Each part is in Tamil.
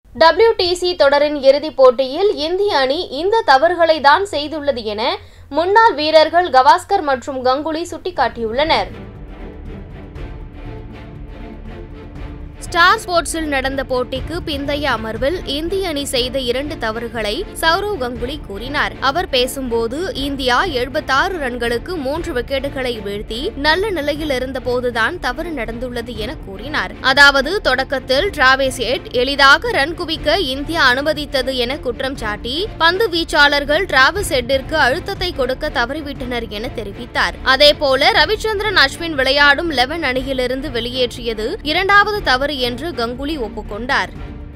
WTC தொடரின் இறுதிப் போட்டியில் இந்திய அணி இந்த தவறுகளை தான் செய்துள்ளது என முன்னாள் வீரர்கள் கவாஸ்கர் மற்றும் கங்குலி சுட்டிக்காட்டியுள்ளனர் ஸ்டார் ஸ்போர்ட்ஸில் நடந்த போட்டிக்கு பிந்தைய அமர்வில் இந்திய அணி செய்த இரண்டு தவறுகளை சௌரவ் கங்குலி கூறினார் அவர் பேசும்போது இந்தியா எழுபத்தாறு ரன்களுக்கு மூன்று விக்கெட்டுகளை வீழ்த்தி நல்ல நிலையில் இருந்தபோதுதான் தவறு நடந்துள்ளது என கூறினார் அதாவது தொடக்கத்தில் டிராவிஸ் ஹெட் எளிதாக ரன் குவிக்க இந்தியா அனுமதித்தது என குற்றம் சாட்டி பந்து வீச்சாளர்கள் டிராவிஸ் ஹெட்டிற்கு அழுத்தத்தை கொடுக்க தவறிவிட்டனர் என தெரிவித்தார் அதேபோல ரவிச்சந்திரன் அஸ்வின் விளையாடும் லெவன் அணியிலிருந்து வெளியேற்றியது இரண்டாவது தவறு என்று கங்குலி ஒப்புக்கொண்டார்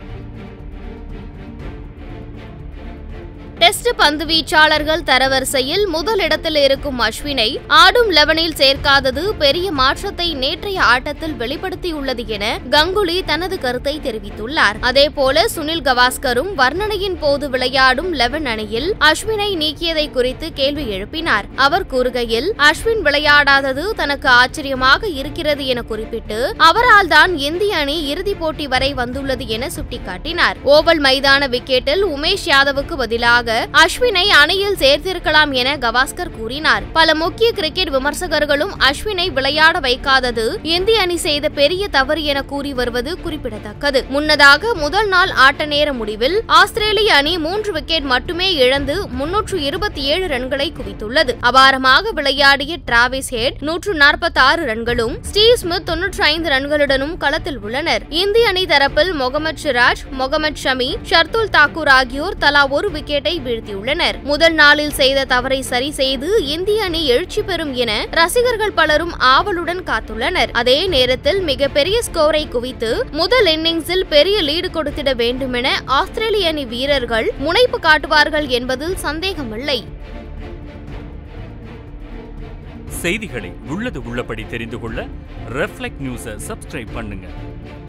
டெஸ்ட் பந்து வீச்சாளர்கள் தரவரிசையில் முதல் இடத்தில் இருக்கும் அஸ்வினை ஆடும் லெவனில் சேர்க்காதது பெரிய மாற்றத்தை நேற்றைய ஆட்டத்தில் வெளிப்படுத்தியுள்ளது என கங்குலி தனது கருத்தை தெரிவித்துள்ளார் அதேபோல சுனில் கவாஸ்கரும் வர்ணனையின் போது விளையாடும் லெவன் அணியில் அஸ்வினை நீக்கியதை குறித்து கேள்வி எழுப்பினார் அவர் கூறுகையில் அஸ்வின் விளையாடாதது தனக்கு ஆச்சரியமாக இருக்கிறது என குறிப்பிட்டு அவரால் தான் இந்திய அணி இறுதிப் போட்டி வரை வந்துள்ளது என சுட்டிக்காட்டினார் ஓவல் மைதான விக்கெட்டில் உமேஷ் யாதவுக்கு பதிலாக அஸ்வினை அணியில் சேர்த்திருக்கலாம் என கவாஸ்கர் கூறினார் பல முக்கிய கிரிக்கெட் விமர்சகர்களும் அஸ்வினை விளையாட வைக்காதது இந்திய அணி செய்த பெரிய தவறு என கூறி வருவது குறிப்பிடத்தக்கது முன்னதாக முதல் நாள் ஆட்ட நேர முடிவில் ஆஸ்திரேலிய அணி மூன்று விக்கெட் மட்டுமே இழந்து முன்னூற்று இருபத்தி ஏழு ரன்களை குவித்துள்ளது அபாரமாக விளையாடிய டிராவிஸ் ஹெட் நூற்று நாற்பத்தி ஆறு ரன்களும் ஸ்டீவ் ஸ்மித் தொன்னூற்றி ஐந்து ரன்களுடனும் களத்தில் உள்ளனர் இந்திய அணி தரப்பில் முகமது சிராஜ் முகமது ஷமி ஷர்துல் தாக்கூர் ஆகியோர் தலா ஒரு விக்கெட்டை வீழ்த்தியுள்ளனர் முதல் நாளில் செய்த தவறை சரி செய்து இந்திய அணி எழுச்சி பெறும் என ரசிகர்கள் பலரும் ஆவலுடன் காத்துள்ளனர் அதே நேரத்தில் மிகப்பெரிய ஸ்கோரை குவித்து முதல் இன்னிங்ஸில் பெரிய லீடு கொடுத்திட வேண்டுமென ஆஸ்திரேலிய அணி வீரர்கள் முனைப்பு காட்டுவார்கள் என்பதில் சந்தேகமில்லை செய்திகளை உள்ளது உள்ளபடி தெரிந்து கொள்ள ரெஃப்ளெக்ட் நியூஸை சப்ஸ்கிரைப் பண்ணுங்க